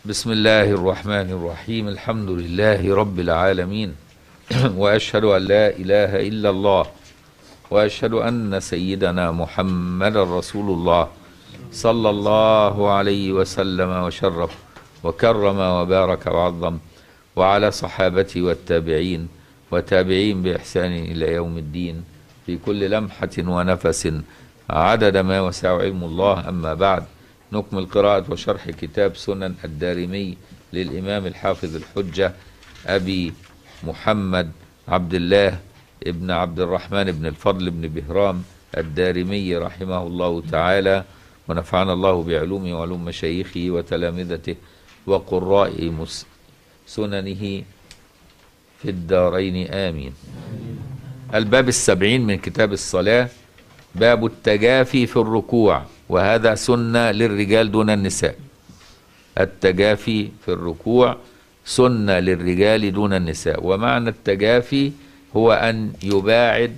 بسم الله الرحمن الرحيم الحمد لله رب العالمين واشهد ان لا اله الا الله واشهد ان سيدنا محمدا رسول الله صلى الله عليه وسلم وشرف وكرم وبارك وعظم وعلى صحابته والتابعين وتابعين باحسان الى يوم الدين في كل لمحه ونفس عدد ما وسع علم الله اما بعد نكمل قراءة وشرح كتاب سنن الدارمي للإمام الحافظ الحجة أبي محمد عبد الله ابن عبد الرحمن بن الفضل بن بهرام الدارمي رحمه الله تعالى ونفعنا الله بعلومه وعلوم مشايخه وتلامذته وقراء مس- سننه في الدارين آمين الباب السبعين من كتاب الصلاة باب التجافي في الركوع وهذا سنة للرجال دون النساء التجافي في الركوع سنة للرجال دون النساء ومعنى التجافي هو أن يباعد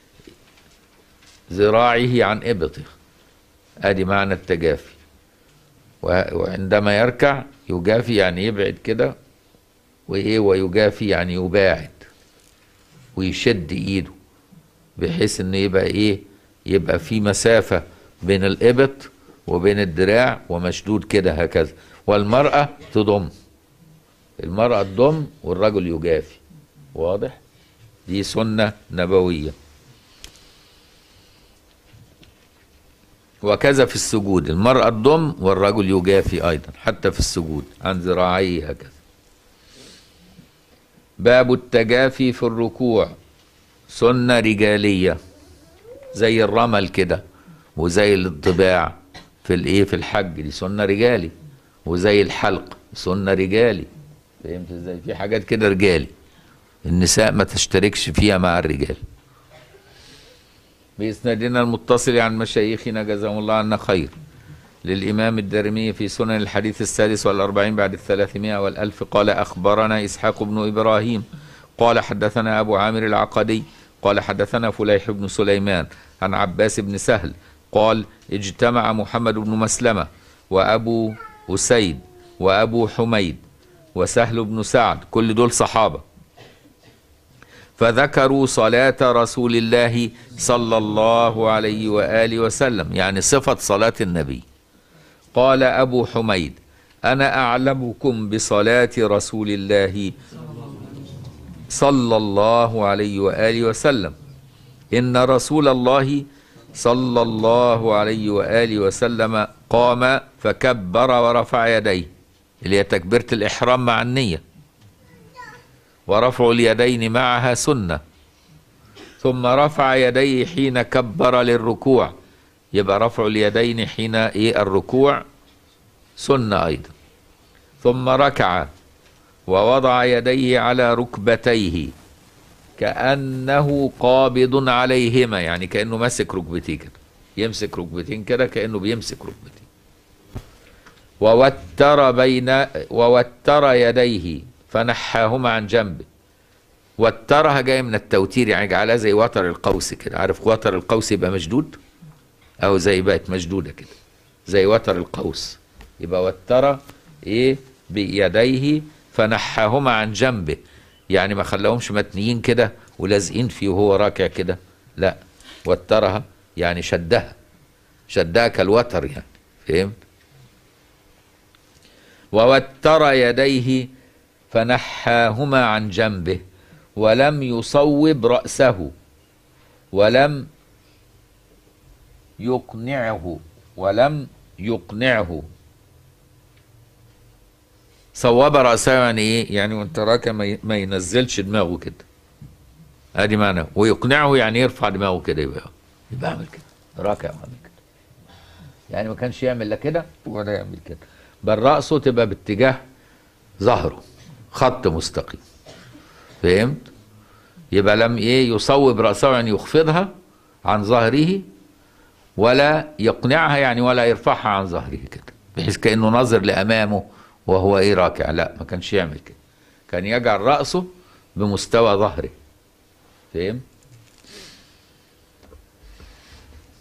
ذراعه عن إبطه ادي معنى التجافي و- وعندما يركع يجافي يعني يبعد كده وايه ويجافي يعني يباعد ويشد ايده بحيث ان يبقى ايه يبقى في مسافة بين الإبط وبين الدراع ومشدود كده هكذا والمرأة تضم المرأة تضم والرجل يجافي واضح دي سنة نبوية وكذا في السجود المرأة تضم والرجل يجافي أيضا حتى في السجود عن ذراعيه هكذا باب التجافي في الركوع سنة رجالية زي الرمل كده وزي الطباع في الايه في الحج دي سنة رجالي وزي الحلق سنة رجالي فهمت ازاي في حاجات كده رجالي النساء ما تشتركش فيها مع الرجال بإسنادنا المتصل عن مشايخنا جزاهم الله عنا خير للإمام الدارمي في سنن الحديث السادس والأربعين بعد الثلاثمائة والألف قال أخبرنا إسحاق بن إبراهيم قال حدثنا أبو عامر العقدي قال حدثنا فليح بن سليمان عن عباس بن سهل قال اجتمع محمد بن مسلمة وأبو أسيد وأبو حميد وسهل بن سعد كل دول صحابة فذكروا صلاة رسول الله صلى الله عليه وآله وسلم يعني صفة صلاة النبي قال أبو حميد أنا أعلمكم بصلاة رسول الله صلى الله عليه وآله وسلم إن رسول الله صلى الله عليه وآله وسلم قام فكبر ورفع يديه اللي هي تكبيرة الإحرام مع النية ورفع اليدين معها سنة ثم رفع يديه حين كبر للركوع يبقى رفع اليدين حين ايه الركوع سنة أيضا ثم ركع ووضع يديه على ركبتيه كأنه قابض عليهما يعني كأنه ماسك ركبتيه كده يمسك ركبتين كده كأنه بيمسك ركبتين ووتر بين ووتر يديه فنحاهما عن جنبه وترها جاي من التوتير يعني جعلها زي وتر القوس كده عارف وتر القوس يبقى مشدود او زي بقت مشدوده كده زي وتر القوس يبقى وتر ايه بيديه فنحاهما عن جنبه يعني ما خلاهمش متنيين كده ولازقين فيه وهو راكع كده لا وترها يعني شدها شدها كالوتر يعني فهمت ووتر يديه فنحاهما عن جنبه ولم يصوب رأسه ولم يقنعه ولم يقنعه صوب رأسه يعني ايه يعني وانت راكع ما ي- ما ينزلش دماغه كده ادي معنى ويقنعه يعني يرفع دماغه كده يبقى يبقى اعمل كده راكع وعامل كده يعني ما كانش يعمل لا كده ولا يعمل كده بل رأسه تبقى باتجاه ظهره خط مستقيم فهمت يبقى لم ايه يصوب رأسه يعني يخفضها عن ظهره ولا يقنعها يعني ولا يرفعها عن ظهره كده بحيث كأنه ناظر لأمامه وهو ايه راكع لا ما كانش يعمل كده كان يجعل رأسه بمستوى ظهره فهم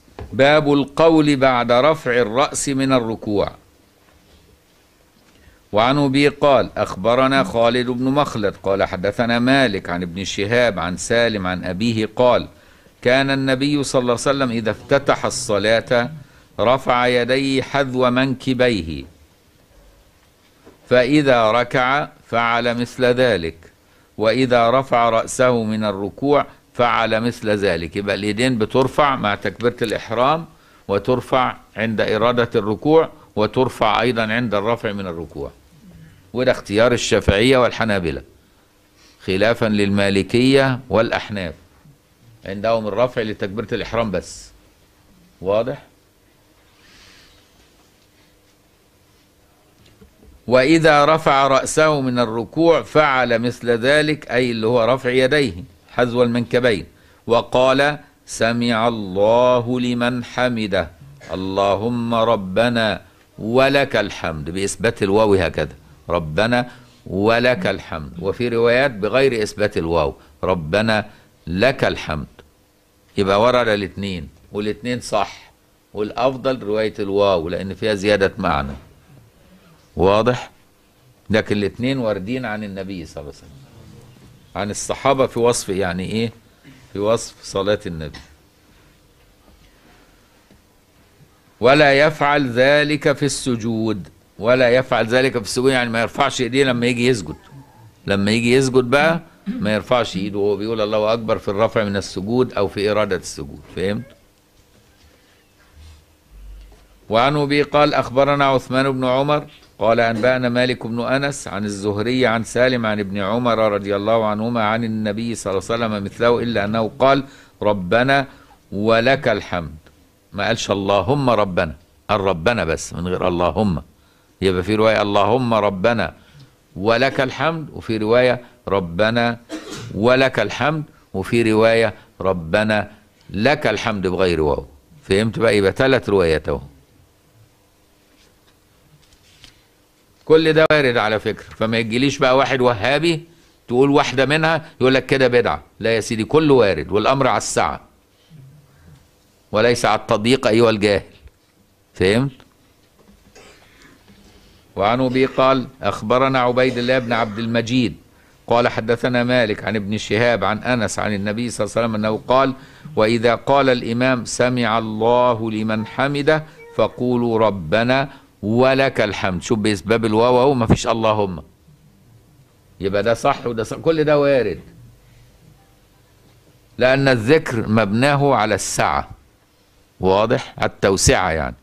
باب القول بعد رفع الرأس من الركوع وعن أبي قال أخبرنا خالد بن مخلد قال حدثنا مالك عن ابن شهاب عن سالم عن أبيه قال كان النبي صلى الله عليه وسلم إذا افتتح الصلاة رفع يديه حذو منكبيه فإذا ركع فعل مثل ذلك وإذا رفع رأسه من الركوع فعل مثل ذلك يبقى اليدين بترفع مع تكبيرة الإحرام وترفع عند إرادة الركوع وترفع أيضا عند الرفع من الركوع وده اختيار الشافعية والحنابلة خلافا للمالكية والأحناف عندهم الرفع لتكبيرة الإحرام بس واضح؟ وإذا رفع رأسه من الركوع فعل مثل ذلك أي اللي هو رفع يديه حذو المنكبين وقال سمع الله لمن حمده اللهم ربنا ولك الحمد بإثبات الواو هكذا ربنا ولك الحمد وفي روايات بغير إثبات الواو ربنا لك الحمد يبقى ورد الاثنين والاثنين صح والأفضل رواية الواو لأن فيها زيادة معنى واضح لكن الاثنين واردين عن النبي صلى الله عليه وسلم عن الصحابة في وصف يعني ايه في وصف صلاة النبي ولا يفعل ذلك في السجود ولا يفعل ذلك في السجود يعني ما يرفعش ايديه لما يجي يسجد لما يجي يسجد بقى ما يرفعش ايده وهو بيقول الله اكبر في الرفع من السجود او في اراده السجود فهمت وعن ابي قال اخبرنا عثمان بن عمر قال انبانا مالك بن انس عن الزهري عن سالم عن ابن عمر رضي الله عنهما عن النبي صلى الله عليه وسلم مثله الا انه قال ربنا ولك الحمد ما قالش اللهم ربنا قال ربنا بس من غير اللهم يبقى في روايه اللهم ربنا ولك الحمد وفي روايه ربنا ولك الحمد وفي روايه ربنا لك الحمد بغير واو فهمت بقى يبقى ثلاث روايات اهو كل ده وارد على فكره فما يجيليش بقى واحد وهابي تقول واحده منها يقول لك كده بدعه لا يا سيدي كله وارد والامر على السعه وليس على التضييق ايها الجاهل فهمت وعن ابي قال اخبرنا عبيد الله بن عبد المجيد قال حدثنا مالك عن ابن شهاب عن انس عن النبي صلى الله عليه وسلم انه قال واذا قال الامام سمع الله لمن حمده فقولوا ربنا ولك الحمد شوف باسباب الواو اهو ما فيش اللهم يبقى ده صح وده صح كل ده وارد لان الذكر مبناه على السعه واضح على التوسعه يعني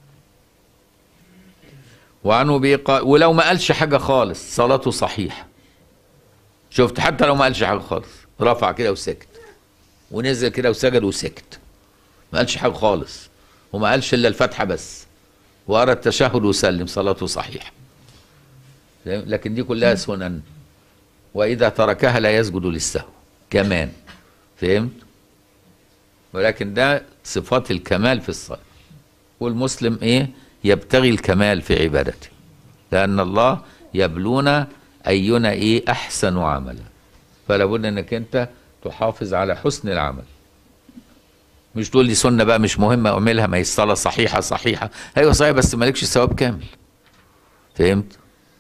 وعنه ابي قال ولو ما قالش حاجه خالص صلاته صحيحه شفت حتى لو ما قالش حاجه خالص رفع كده وسكت ونزل كده وسجد وسكت ما قالش حاجه خالص وما قالش الا الفاتحه بس وارى التشهد وسلم صلاته صحيحه لكن دي كلها سنن واذا تركها لا يسجد للسهو كمان فهمت ولكن ده صفات الكمال في الصلاه والمسلم ايه يبتغي الكمال في عبادته لان الله يبلونا اينا ايه احسن عملا فلا بد انك انت تحافظ على حسن العمل مش تقول لي سنه بقى مش مهمه اعملها ما هي الصلاه صحيحه صحيحه ايوه صحيح بس مالكش ثواب كامل فهمت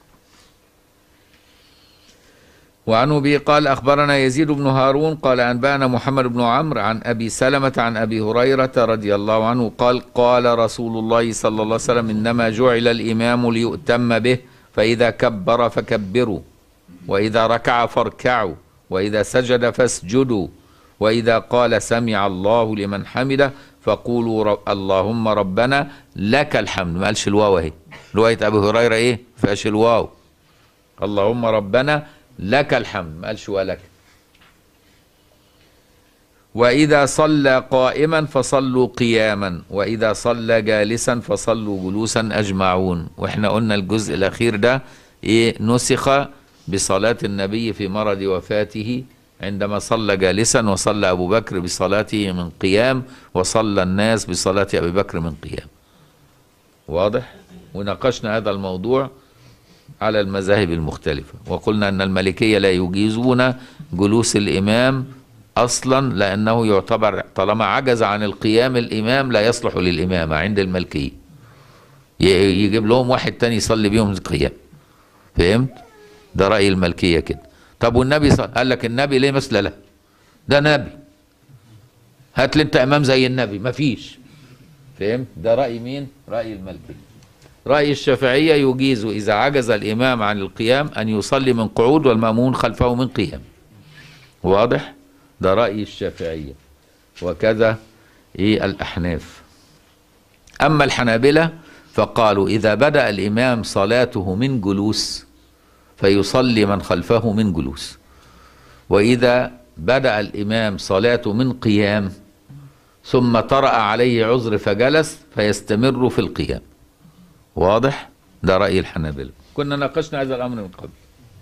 وعن ابي قال اخبرنا يزيد بن هارون قال انبانا محمد بن عمرو عن ابي سلمه عن ابي هريره رضي الله عنه قال قال رسول الله صلى الله عليه وسلم انما جعل الامام ليؤتم به فاذا كبر فكبروا واذا ركع فاركعوا واذا سجد فاسجدوا واذا قال سمع الله لمن حمده فقولوا رب اللهم ربنا لك الحمد ما قالش الواو اهي روايه ابي هريره ايه فيهاش الواو اللهم ربنا لك الحمد ما قالش ولك واذا صلى قائما فصلوا قياما واذا صلى جالسا فصلوا جلوسا اجمعون واحنا قلنا الجزء الاخير ده ايه نسخ بصلاه النبي في مرض وفاته عندما صلى جالسا وصلى ابو بكر بصلاته من قيام وصلى الناس بصلاه ابي بكر من قيام واضح وناقشنا هذا الموضوع على المذاهب المختلفة وقلنا أن المالكية لا يجيزون جلوس الإمام أصلا لأنه يعتبر طالما عجز عن القيام الإمام لا يصلح للإمامة عند المالكية يجيب لهم واحد تاني يصلي بيهم قيام فهمت ده رأي الملكية كده طب والنبي صلى قال لك النبي ليه مثل له ده نبي هات لي انت امام زي النبي مفيش فهمت ده رأي مين رأي الملكية رأي الشافعية يجيز إذا عجز الإمام عن القيام أن يصلي من قعود والمأمون خلفه من قيام واضح ده رأي الشافعية وكذا إيه الأحناف أما الحنابلة فقالوا إذا بدأ الإمام صلاته من جلوس فيصلي من خلفه من جلوس وإذا بدأ الإمام صلاته من قيام ثم طرأ عليه عذر فجلس فيستمر في القيام واضح ده رأي الحنابلة كنا ناقشنا هذا الأمر من قبل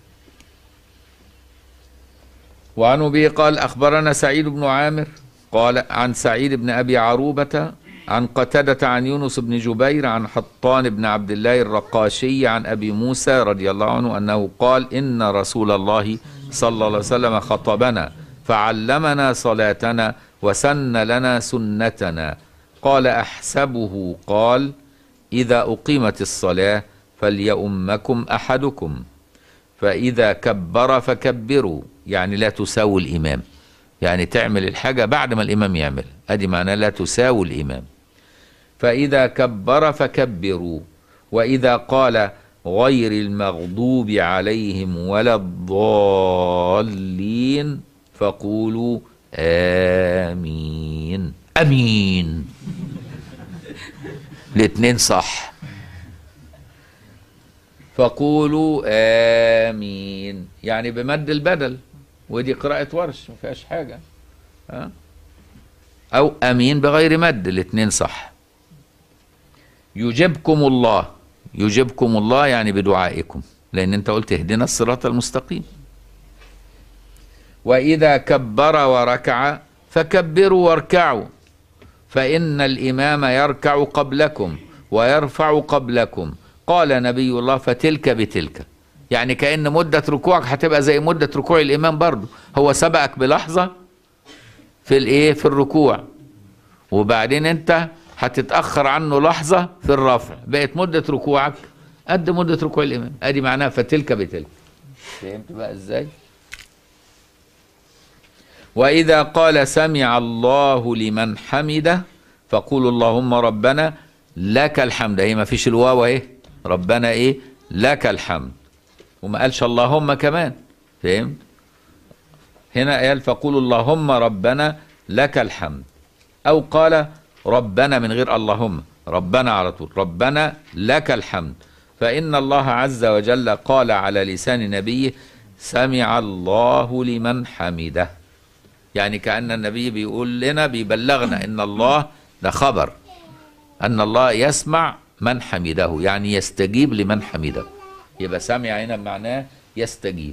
وعن أبي قال أخبرنا سعيد بن عامر قال عن سعيد بن أبي عروبة عن قتادة عن يونس بن جبير عن حطان بن عبد الله الرقاشي عن أبي موسى رضي الله عنه أنه قال إن رسول الله صلى الله عليه وسلم خطبنا فعلمنا صلاتنا وسن لنا سنتنا قال أحسبه قال إذا أقيمت الصلاة فليؤمكم أحدكم فإذا كبر فكبروا يعني لا تساوي الإمام يعني تعمل الحاجة بعد ما الإمام يعمل أدي معناه لا تساوي الإمام فإذا كبر فكبروا وإذا قال غير المغضوب عليهم ولا الضالين فقولوا آمين أمين الاتنين صح فقولوا آمين يعني بمد البدل ودي قراءة ورش ما فيهاش حاجة ها أو أمين بغير مد الاتنين صح يجيبكم الله يجيبكم الله يعني بدعائكم لأن أنت قلت اهدنا الصراط المستقيم وإذا كبر وركع فكبروا واركعوا فإن الإمام يركع قبلكم ويرفع قبلكم قال نبي الله فتلك بتلك يعني كأن مدة ركوعك هتبقى زي مدة ركوع الإمام برضه هو سبقك بلحظة في الإيه في الركوع وبعدين أنت هتتأخر عنه لحظة في الرفع بقت مدة ركوعك قد مدة ركوع الإمام أدي معناها فتلك بتلك فهمت بقى إزاي وإذا قال سمع الله لمن حمده فقولوا اللهم ربنا لك الحمد هي ما فيش الواو اهي ربنا ايه لك الحمد وما قالش اللهم كمان فهمت هنا قال فقولوا اللهم ربنا لك الحمد او قال ربنا من غير اللهم ربنا على طول ربنا لك الحمد فإن الله عز وجل قال على لسان نبيه سمع الله لمن حمده يعني كأن النبي بيقول لنا بيبلغنا إن الله ده خبر أن الله يسمع من حمده يعني يستجيب لمن حمده يبقى سمع هنا معناه يستجيب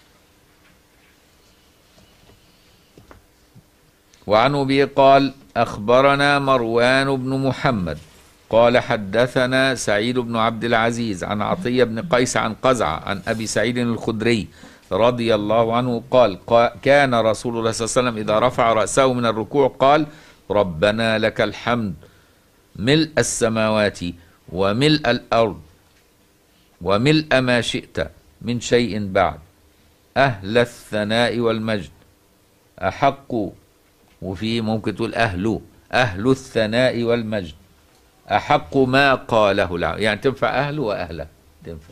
وعن أبي قال أخبرنا مروان بن محمد قال حدثنا سعيد بن عبد العزيز عن عطية بن قيس عن قزعة عن أبي سعيد الخدري رضي الله عنه قال كان رسول الله صلى الله عليه وسلم إذا رفع رأسه من الركوع قال ربنا لك الحمد ملء السماوات وملء الأرض وملء ما شئت من شيء بعد أهل الثناء والمجد أحق وفي ممكن تقول أهل أهل الثناء والمجد أحق ما قاله العبد يعني تنفع أهل وأهله تنفع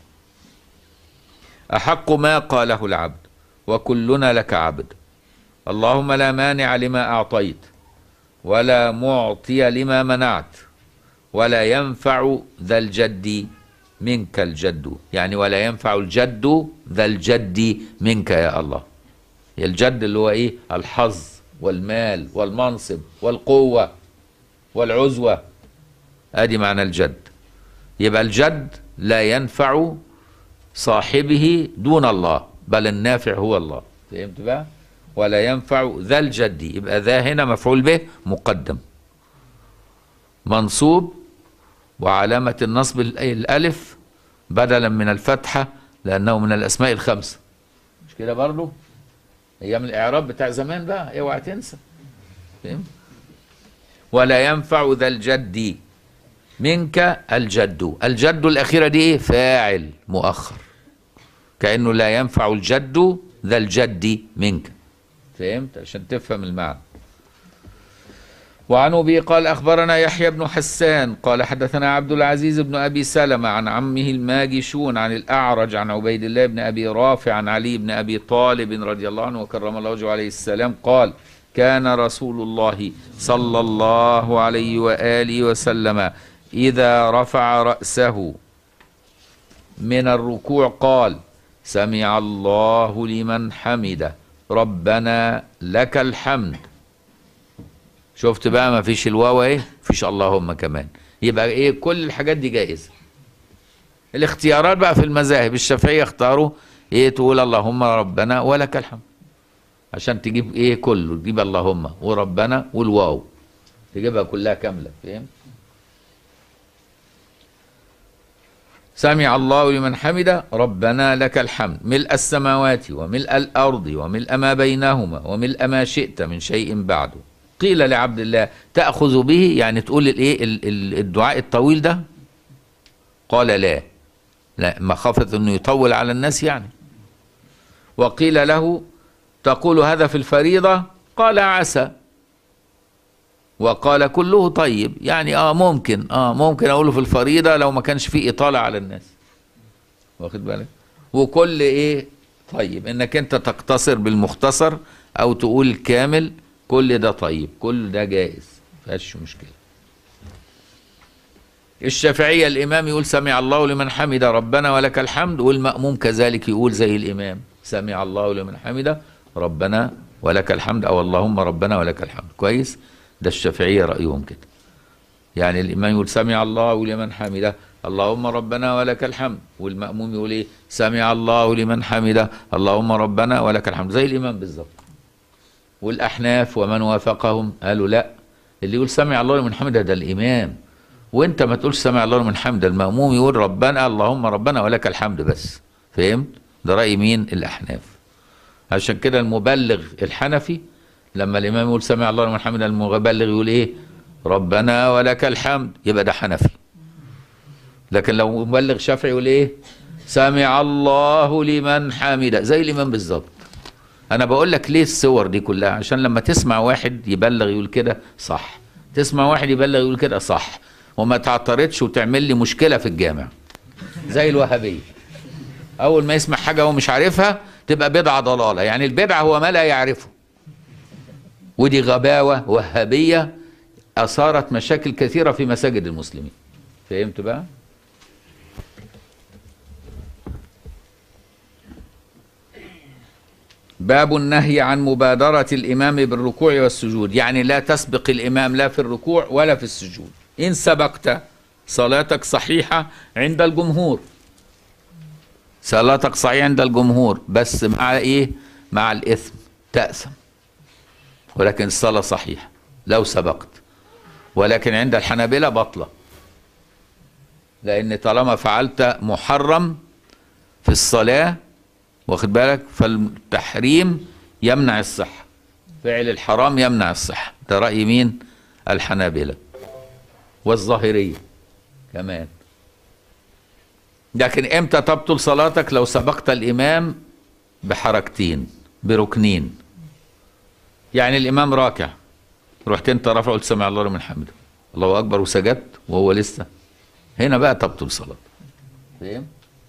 أحق ما قاله العبد وكلنا لك عبد اللهم لا مانع لما أعطيت ولا معطي لما منعت ولا ينفع ذا الجد منك الجد يعني ولا ينفع الجد ذا الجد منك يا الله الجد اللي هو ايه الحظ والمال والمنصب والقوة والعزوة ادي معنى الجد يبقى الجد لا ينفع صاحبه دون الله بل النافع هو الله فهمت بقى ولا ينفع ذا الجد يبقى ذا هنا مفعول به مقدم منصوب وعلامة النصب الألف بدلا من الفتحة لأنه من الأسماء الخمسة مش كده برضه هي من الإعراب بتاع زمان بقى اوعى تنسى فهم ولا ينفع ذا الجد منك الجد الجد الأخيرة دي إيه فاعل مؤخر كأنه لا ينفع الجد ذا الجد منك فهمت عشان تفهم المعنى وعن ابي قال اخبرنا يحيى بن حسان قال حدثنا عبد العزيز بن ابي سلمه عن عمه الماجشون عن الاعرج عن عبيد الله بن ابي رافع عن علي بن ابي طالب رضي الله عنه وكرم الله وجهه عليه السلام قال كان رسول الله صلى الله عليه واله وسلم اذا رفع راسه من الركوع قال سمع الله لمن حمده ربنا لك الحمد شفت بقى ما فيش الواو ايه فيش اللهم كمان يبقى ايه كل الحاجات دي جائزه الاختيارات بقى في المذاهب الشافعيه اختاروا ايه تقول اللهم ربنا ولك الحمد عشان تجيب ايه كله تجيب اللهم وربنا والواو تجيبها كلها كامله فهمت سمع الله لمن حمده ربنا لك الحمد ملء السماوات وملء الارض وملء ما بينهما وملء ما شئت من شيء بعده قيل لعبد الله تأخذ به يعني تقول الايه ال- ال- الدعاء الطويل ده قال لا لا مخافة انه يطول على الناس يعني وقيل له تقول هذا في الفريضة قال عسى وقال كله طيب يعني اه ممكن اه ممكن اقوله في الفريضة لو ما كانش فيه اطالة على الناس واخد بالك وكل ايه طيب انك انت تقتصر بالمختصر او تقول الكامل كل ده طيب كل ده جائز فيهاش مشكله الشافعية الإمام يقول سمع الله لمن حمد ربنا ولك الحمد والمأموم كذلك يقول زي الإمام سمع الله لمن حمد ربنا ولك الحمد أو اللهم ربنا ولك الحمد كويس ده الشافعية رأيهم كده يعني الإمام يقول سمع الله لمن حمده اللهم ربنا ولك الحمد والمأموم يقول إيه سمع الله لمن حمده اللهم ربنا ولك الحمد زي الإمام بالظبط والأحناف ومن وافقهم قالوا لا اللي يقول سمع الله لمن حمده ده الإمام وانت ما تقولش سمع الله لمن حمده المأموم يقول ربنا اللهم ربنا ولك الحمد بس فهمت ده رأي مين الأحناف عشان كده المبلغ الحنفي لما الإمام يقول سمع الله لمن حمده المبلغ يقول إيه ربنا ولك الحمد يبقى ده حنفي لكن لو مبلغ شافعي يقول إيه سمع الله لمن حمده زي الإمام بالظبط انا بقول لك ليه الصور دي كلها عشان لما تسمع واحد يبلغ يقول كده صح تسمع واحد يبلغ يقول كده صح وما تعترضش وتعمل لي مشكله في الجامع زي الوهابيه اول ما يسمع حاجه هو مش عارفها تبقى بدعه ضلاله يعني البدعه هو ما لا يعرفه ودي غباوه وهابيه اثارت مشاكل كثيره في مساجد المسلمين فهمت بقى باب النهي عن مبادرة الإمام بالركوع والسجود يعني لا تسبق الإمام لا في الركوع ولا في السجود إن سبقت صلاتك صحيحة عند الجمهور صلاتك صحيحة عند الجمهور بس مع إيه مع الإثم تأثم ولكن الصلاة صحيحة لو سبقت ولكن عند الحنابلة بطلة لأن طالما فعلت محرم في الصلاة واخد بالك فالتحريم يمنع الصحة فعل الحرام يمنع الصحة ده رأي مين الحنابلة والظاهرية كمان لكن امتى تبطل صلاتك لو سبقت الإمام بحركتين بركنين يعني الإمام راكع رحت انت رافع قلت سمع الله لمن حمده الله أكبر وسجدت وهو لسه هنا بقى تبطل صلاتك فاهم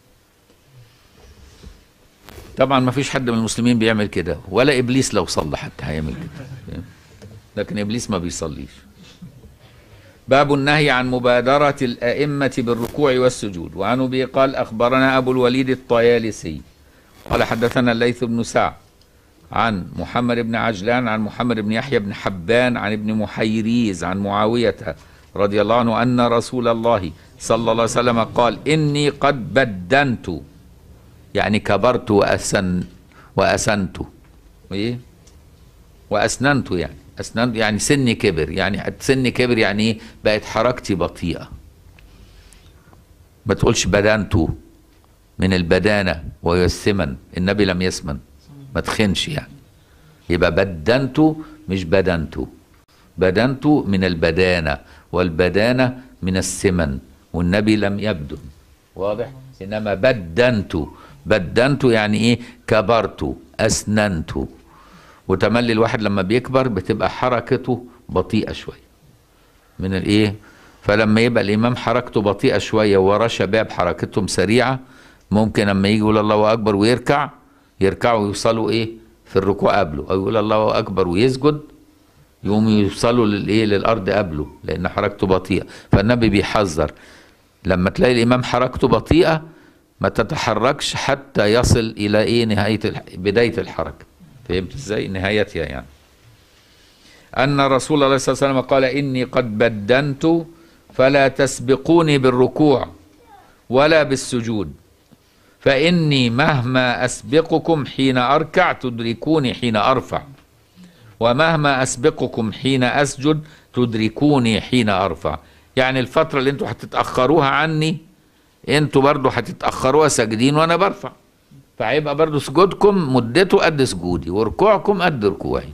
طبعا ما فيش حد من المسلمين بيعمل كده ولا ابليس لو صلى حتى هيعمل كده لكن ابليس ما بيصليش باب النهي عن مبادرة الأئمة بالركوع والسجود وعن أبي قال أخبرنا أبو الوليد الطيالسي قال حدثنا الليث بن سعد عن محمد بن عجلان عن محمد بن يحيى بن حبان عن ابن محيريز عن معاوية رضي الله عنه أن رسول الله صلى الله عليه وسلم قال إني قد بدنت يعني كبرت وأسن وأسنت إيه وأسننت يعني أسننت يعني سني كبر يعني سني كبر يعني إيه بقت حركتي بطيئة ما تقولش بدنت من البدانة وهي السمن النبي لم يسمن ما تخنش يعني يبقى بدنت مش بدنت بدنت من البدانة والبدانة من السمن والنبي لم يبدن واضح إنما بدنت بدنت يعني ايه كبرت اسننت وتملي الواحد لما بيكبر بتبقى حركته بطيئه شويه من الايه فلما يبقى الامام حركته بطيئه شويه وراه شباب حركتهم سريعه ممكن لما يجي يقول الله اكبر ويركع يركعوا ويوصلوا ايه في الركوع قبله او يقول الله اكبر ويسجد يقوم يوصلوا للايه للارض قبله لان حركته بطيئه فالنبي بيحذر لما تلاقي الامام حركته بطيئه ما تتحركش حتى يصل الى ايه نهايه الح... بدايه الحركه فهمت ازاي نهايتها يعني ان رسول الله صلى الله عليه وسلم قال اني قد بدنت فلا تسبقوني بالركوع ولا بالسجود فاني مهما اسبقكم حين اركع تدركوني حين ارفع ومهما اسبقكم حين اسجد تدركوني حين ارفع يعني الفتره اللي انتوا هتتاخروها عني انتوا برضو هتتاخروها ساجدين وانا برفع فهيبقى برضو سجودكم مدته قد سجودي وركوعكم قد ركوعي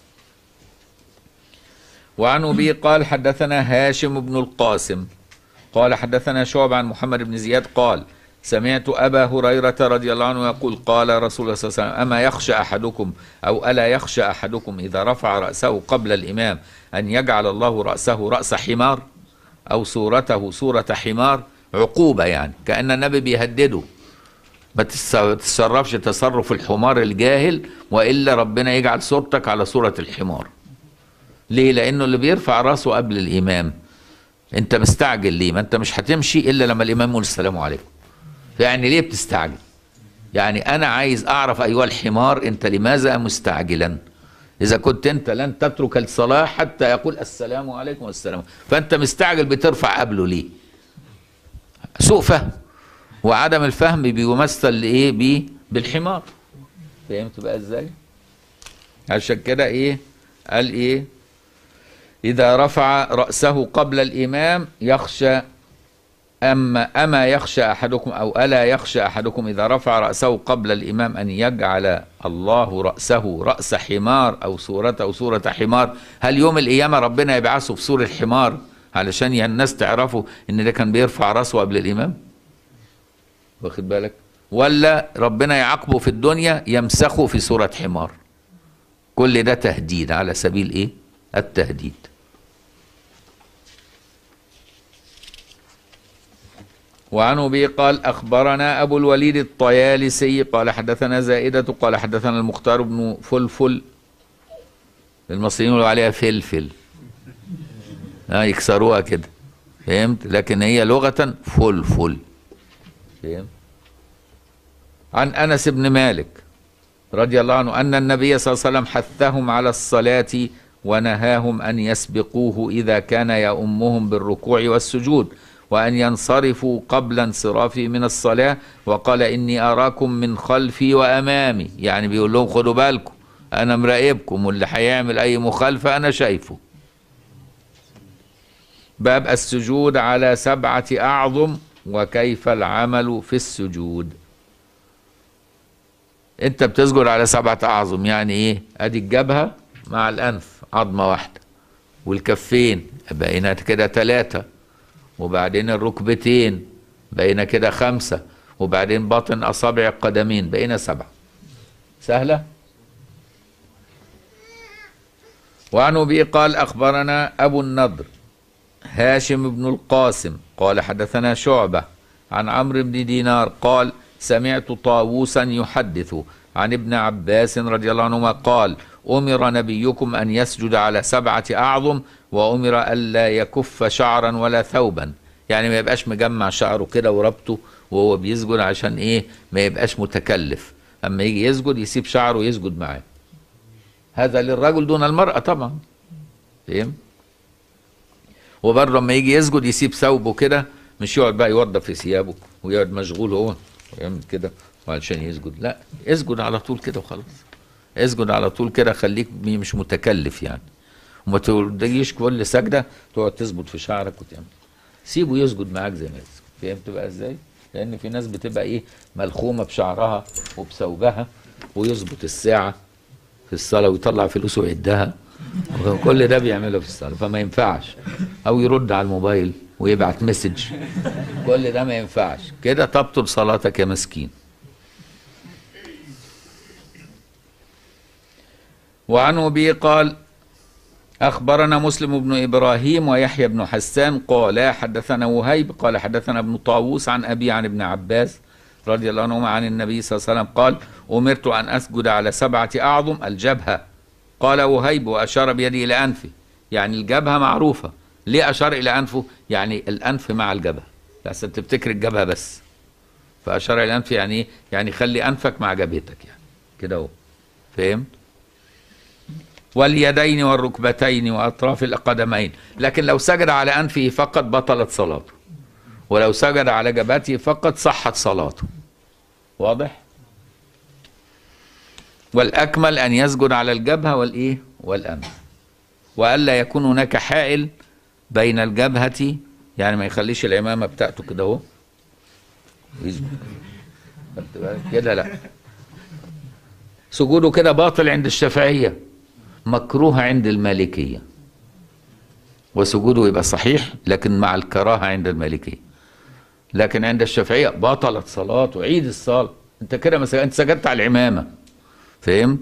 وعن ابي قال حدثنا هاشم بن القاسم قال حدثنا شعب عن محمد بن زياد قال سمعت ابا هريره رضي الله عنه يقول قال رسول الله صلى الله عليه وسلم اما يخشى احدكم او الا يخشى احدكم اذا رفع راسه قبل الامام ان يجعل الله راسه راس حمار او صورته صوره حمار عقوبه يعني كان النبي بيهدده ما تتصرفش تصرف الحمار الجاهل والا ربنا يجعل صورتك على صوره الحمار ليه لانه اللي بيرفع راسه قبل الامام انت مستعجل ليه ما انت مش هتمشي الا لما الامام يقول السلام عليكم يعني ليه بتستعجل يعني انا عايز اعرف ايها الحمار انت لماذا مستعجلا اذا كنت انت لن تترك الصلاه حتى يقول السلام عليكم والسلام فانت مستعجل بترفع قبله ليه سوء فهم وعدم الفهم بيمثل لايه بيه بالحمار فهمت بقى ازاي عشان كده ايه قال ايه اذا رفع راسه قبل الامام يخشى أما أما يخشى أحدكم أو ألا يخشى أحدكم إذا رفع رأسه قبل الإمام أن يجعل الله رأسه رأس حمار أو صورته صورة حمار هل يوم القيامة ربنا يبعثه في صورة حمار علشان الناس تعرفوا إن ده كان بيرفع رأسه قبل الإمام واخد بالك ولا ربنا يعاقبه في الدنيا يمسخه في صورة حمار كل ده تهديد على سبيل إيه التهديد وعن ابي قال اخبرنا ابو الوليد الطيالسي قال حدثنا زائده قال حدثنا المختار بن فلفل المصريين يقولوا عليها فلفل ها يكسروها كده فهمت لكن هي لغه فلفل فهمت عن انس بن مالك رضي الله عنه ان النبي صلى الله عليه وسلم حثهم على الصلاه ونهاهم ان يسبقوه اذا كان يؤمهم بالركوع والسجود وأن ينصرفوا قبل انصرافي من الصلاة وقال إني أراكم من خلفي وأمامي يعني بيقول لهم خدوا بالكم أنا مراقبكم واللي هيعمل أي مخالفة أنا شايفه باب السجود على سبعة أعظم وكيف العمل في السجود انت بتسجد على سبعة أعظم يعني ايه ادي الجبهة مع الأنف عظمة واحدة والكفين بقينا كده ثلاثة وبعدين الركبتين بقينا كده خمسة وبعدين باطن أصابع القدمين بقينا سبعة سهلة وعن أبي قال أخبرنا أبو النضر هاشم بن القاسم قال حدثنا شعبة عن عمرو بن دينار قال سمعت طاووسا يحدث عن ابن عباس رضي الله عنهما قال أمر نبيكم أن يسجد على سبعة أعظم وأمر ألا يكف شعرا ولا ثوبا يعني ما يبقاش مجمع شعره كده وربطه وهو بيسجد عشان إيه ما يبقاش متكلف أما يجي يسجد يسيب شعره ويسجد معاه هذا للرجل دون المرأة طبعا فهم وبرضه لما يجي يسجد يسيب ثوبه كده مش يقعد بقى يوضب في ثيابه ويقعد مشغول هو ويعمل كده وعشان يسجد لا اسجد على طول كده وخلاص اسجد على طول كده خليك مش متكلف يعني وما تجيش كل سجده تقعد تظبط في شعرك وتعمل سيبه يسجد معاك زي ما يسجد فهمت بقى ازاي؟ لان في ناس بتبقى ايه ملخومه بشعرها وبثوبها ويظبط الساعه في الصلاه ويطلع فلوسه ويعدها كل ده بيعمله في الصلاه فما ينفعش او يرد على الموبايل ويبعت مسج كل ده ما ينفعش كده تبطل صلاتك يا مسكين وعنه به قال أخبرنا مسلم بن إبراهيم ويحيى بن حسان قال حدثنا وهيب قال حدثنا ابن طاووس عن أبي عن ابن عباس رضي الله عنهما عن النبي صلى الله عليه وسلم قال أمرت أن أسجد على سبعة أعظم الجبهة قال وهيب وأشار بيده إلى أنفه يعني الجبهة معروفة ليه أشار إلى أنفه يعني الأنف مع الجبهة لأحسن تفتكر الجبهة بس فأشار إلى أنفه يعني إيه؟ يعني خلي أنفك مع جبهتك يعني كده اهو فهمت واليدين والركبتين واطراف القدمين لكن لو سجد على انفه فقط بطلت صلاته ولو سجد على جبهته فقط صحت صلاته واضح والاكمل ان يسجد على الجبهه والايه والانف والا يكون هناك حائل بين الجبهه يعني ما يخليش العمامه بتاعته كده اهو يسجد خدت بالك؟ كده لا سجوده كده باطل عند الشافعيه مكروه عند المالكية وسجوده يبقى صحيح لكن مع الكراهة عند المالكية لكن عند الشافعية بطلت صلاته عيد الصلاة انت كده مثلا انت سجدت على العمامة فهمت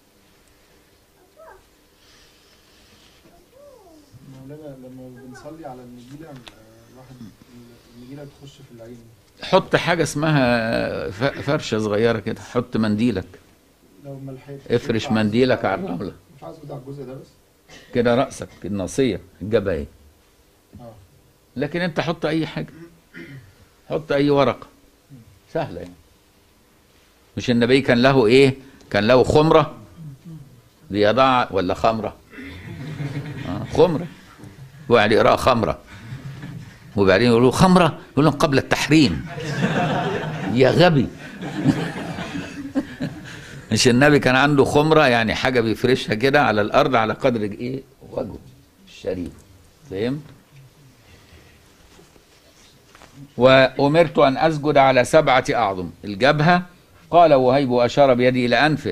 مولانا لما بنصلي على النجيلة آه، الواحد النجيلة بتخش في العين حط حاجة اسمها ف- فرشة صغيرة كده حط منديلك لو ما لحقتش افرش ينفع منديلك أسجد على الرملة ينفع اسجد على الجزء ده بس؟ كده رأسك الناصية الجبهة ايه اه لكن انت حط اي حاجة حط اي ورقة سهلة يعني مش النبي كان له ايه كان له خمرة ليضع ولا خمرة آه خمرة وقاعد يقرأ خمرة وبعدين يقولوا خمرة يقول لهم قبل التحريم يا غبي مش النبي كان عنده خمرة يعني حاجة بيفرشها كده على الأرض على قدر ايه وجهه الشريف فهمت وأمرت أن أسجد على سبعة أعظم الجبهة قال وهيب وأشار بيده إلى أنفه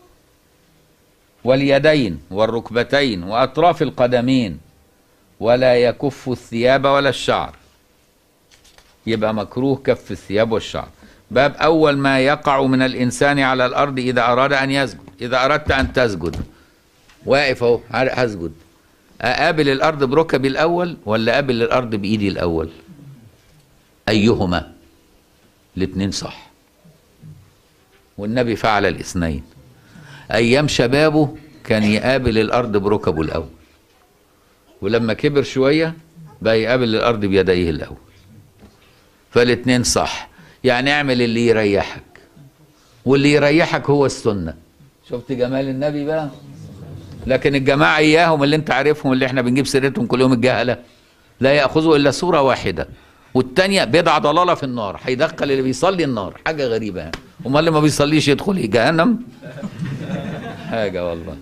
واليدين والركبتين وأطراف القدمين ولا يكف الثياب ولا الشعر يبقى مكروه كف الثياب والشعر باب أول ما يقع من الإنسان على الأرض إذا أراد أن يسجد إذا أردت أن تسجد واقف أهو هسجد أقابل الأرض بركبي الأول ولا أقابل الأرض بإيدي الأول أيهما الاثنين صح والنبي فعل الاثنين أيام شبابه كان يقابل الأرض بركبه الأول ولما كبر شوية بقى يقابل الأرض بيديه الأول فالاثنين صح يعني اعمل اللي يريحك واللي يريحك هو السنة شفت جمال النبي بقى لكن الجماعة إياهم اللي انت عارفهم اللي احنا بنجيب سيرتهم كل يوم الجهلة لا يأخذوا إلا صورة واحدة والتانية بدعة ضلالة في النار هيدخل اللي بيصلي النار حاجة غريبة يعني امال اللي ما بيصليش يدخل إيه؟ جهنم حاجة والله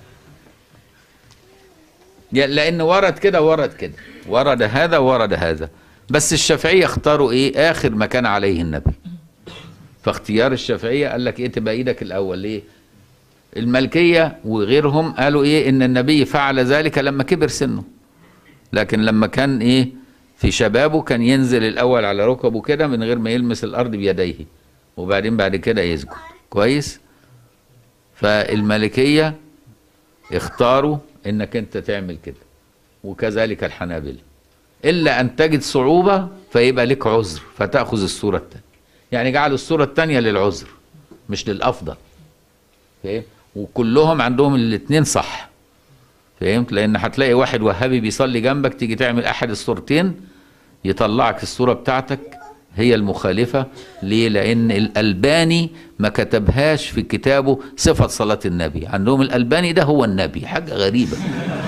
يا- لأن ورد كده ورد كده ورد هذا ورد هذا بس الشافعية اختاروا إيه آخر ما كان عليه النبي فاختيار الشافعية قال لك إيه تبقى إيدك الأول ليه الملكية وغيرهم قالوا إيه إن النبي فعل ذلك لما كبر سنه لكن لما كان إيه في شبابه كان ينزل الأول على ركبه كده من غير ما يلمس الأرض بيديه وبعدين بعد كده يسجد كويس فالملكية اختاروا انك انت تعمل كده وكذلك الحنابلة الا ان تجد صعوبة فيبقى لك عذر فتأخذ الصورة الثانية يعني جعلوا الصورة الثانية للعذر مش للأفضل فاهم وكلهم عندهم الاثنين صح فهمت لان هتلاقي واحد وهابي بيصلي جنبك تيجي تعمل احد الصورتين يطلعك الصورة بتاعتك هي المخالفة ليه لأن الألباني ما كتبهاش في كتابه صفة صلاة النبي عندهم الألباني ده هو النبي حاجة غريبة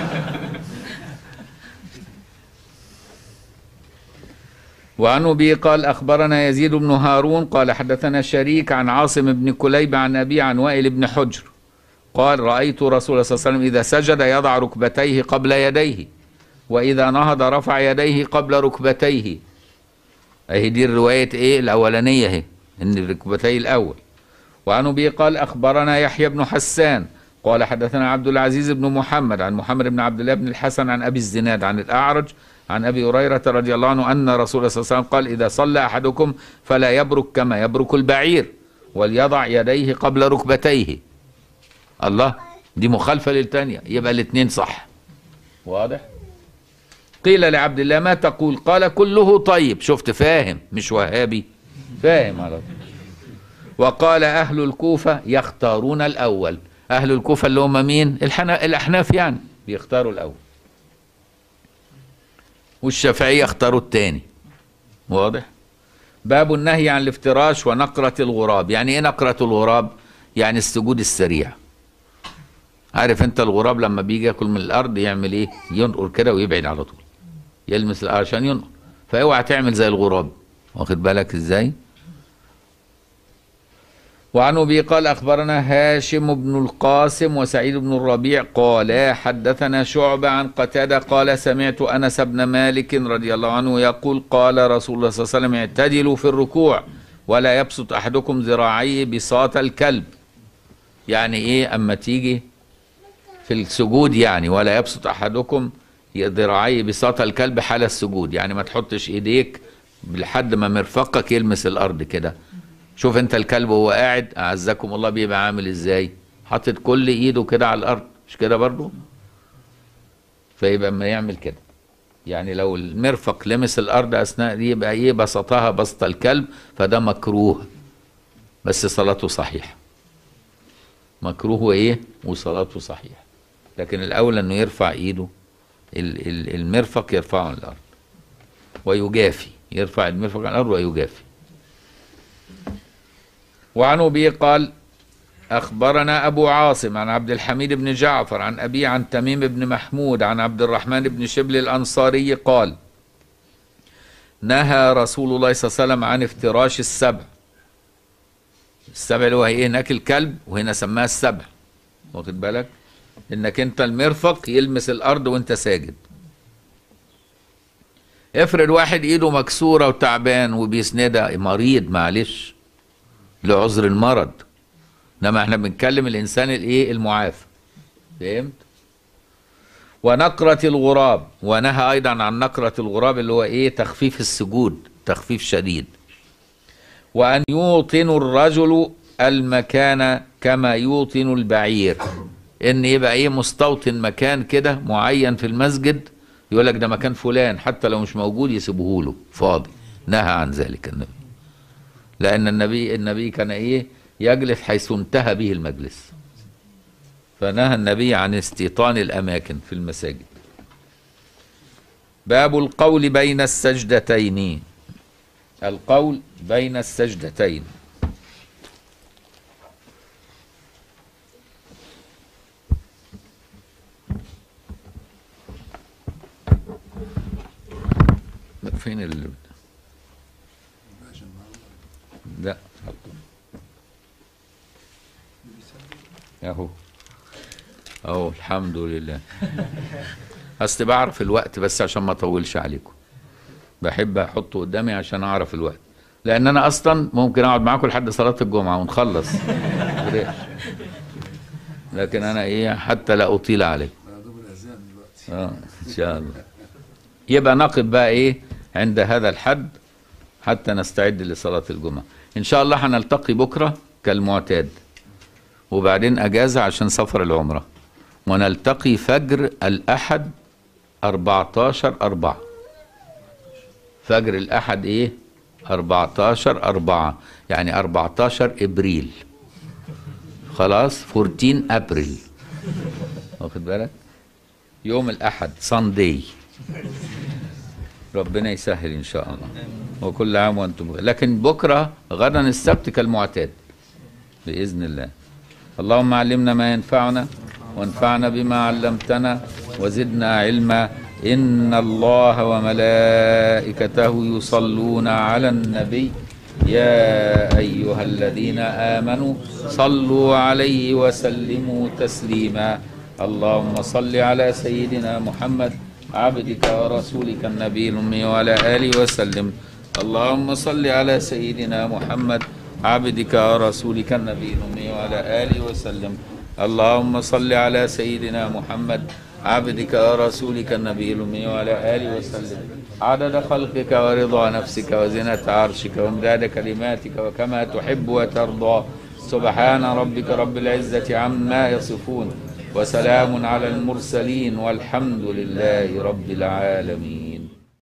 وعن أبي قال أخبرنا يزيد بن هارون قال حدثنا شريك عن عاصم بن كليب عن أبي عن وائل بن حجر قال رأيت رسول الله صلى الله عليه وسلم إذا سجد يضع ركبتيه قبل يديه وإذا نهض رفع يديه قبل ركبتيه اهي دي الرواية ايه الاولانية اهي ان الركبتي الاول وعن ابي قال اخبرنا يحيى بن حسان قال حدثنا عبد العزيز بن محمد عن محمد بن عبد الله بن الحسن عن ابي الزناد عن الاعرج عن ابي هريره رضي الله عنه ان رسول الله صلى الله عليه وسلم قال اذا صلى احدكم فلا يبرك كما يبرك البعير وليضع يديه قبل ركبتيه الله دي مخالفة للتانية يبقى الاتنين صح واضح قيل لعبد الله ما تقول قال كله طيب شفت فاهم مش وهابي فاهم على طول وقال أهل الكوفة يختارون الأول أهل الكوفة اللي هم مين الحنا... الأحناف يعني بيختاروا الأول والشافعية اختاروا التاني واضح باب النهي عن الافتراش ونقرة الغراب يعني ايه نقرة الغراب يعني السجود السريع عارف انت الغراب لما بيجي ياكل من الارض يعمل ايه ينقر كده ويبعد على طول يلمس الارض عشان ينقر فاوعى تعمل زي الغراب واخد بالك ازاي وعن ابي قال اخبرنا هاشم بن القاسم وسعيد بن الربيع قالا حدثنا شعبة عن قتادة قال سمعت انس بن مالك رضي الله عنه يقول قال رسول الله صلى الله عليه وسلم اعتدلوا في الركوع ولا يبسط احدكم ذراعيه بساط الكلب يعني ايه اما تيجي في السجود يعني ولا يبسط احدكم ذراعيه بساط الكلب حال السجود يعني ما تحطش ايديك لحد ما مرفقك يلمس الارض كده شوف انت الكلب وهو قاعد اعزكم الله بيبقى عامل ازاي حاطط كل ايده كده على الارض مش كده برضو فيبقى اما يعمل كده يعني لو المرفق لمس الارض اثناء دي يبقى ايه بسطها بسط الكلب فده مكروه بس صلاته صحيحه مكروه وايه وصلاته صحيحه لكن الاولى انه يرفع ايده ال- ال- المرفق يرفعه على الارض ويجافي يرفع المرفق على الارض ويجافي وعن ابي قال اخبرنا ابو عاصم عن عبد الحميد بن جعفر عن ابي عن تميم بن محمود عن عبد الرحمن بن شبل الانصاري قال نهى رسول الله صلى الله عليه وسلم عن افتراش السبع السبع اللي هو ايه هناك الكلب وهنا سماها السبع واخد بالك انك انت المرفق يلمس الارض وانت ساجد افرض واحد ايده مكسوره وتعبان وبيسندها مريض معلش لعذر المرض انما احنا بنتكلم الانسان الايه المعافى فهمت ونقرة الغراب ونهى ايضا عن نقرة الغراب اللي هو ايه تخفيف السجود تخفيف شديد وان يوطن الرجل المكان كما يوطن البعير ان يبقى ايه مستوطن مكان كده معين في المسجد يقول لك ده مكان فلان حتى لو مش موجود يسيبوه له فاضي نهى عن ذلك النبي لأن النبي النبي كان إيه يجلس حيث انتهى به المجلس فنهى النبي عن استيطان الأماكن في المساجد باب القول بين السجدتين القول بين السجدتين فين ال لا اهو اهو الحمد لله اصل بعرف الوقت بس عشان ما اطولش عليكم بحب احطه قدامي عشان اعرف الوقت لان انا اصلا ممكن اقعد معاكم لحد صلاه الجمعه ونخلص فريش. لكن انا ايه حتى لا اطيل عليكم اه ان شاء الله يبقى نقف بقى ايه عند هذا الحد حتى نستعد لصلاة الجمعة إن شاء الله هنلتقي بكرة كالمعتاد وبعدين أجازة عشان سفر العمرة ونلتقي فجر الأحد 14 أربعة فجر الأحد إيه 14 أربعة يعني 14 إبريل خلاص 14 أبريل واخد بالك يوم الأحد ساندي ربنا يسهل ان شاء الله وكل عام وانتم بخير لكن بكره غدا السبت كالمعتاد باذن الله اللهم علمنا ما ينفعنا وانفعنا بما علمتنا وزدنا علما ان الله وملائكته يصلون على النبي يا ايها الذين امنوا صلوا عليه وسلموا تسليما اللهم صل على سيدنا محمد عبدك ورسولك النبي الأمي وعلى آله وسلم اللهم صل على سيدنا محمد عبدك ورسولك النبي الأمي وعلى آله وسلم اللهم صل على سيدنا محمد عبدك ورسولك النبي الأمي وعلى آله وسلم عدد خلقك ورضا نفسك وزنة عرشك وامداد كلماتك وكما تحب وترضى سبحان ربك رب العزة عما يصفون وسلام على المرسلين والحمد لله رب العالمين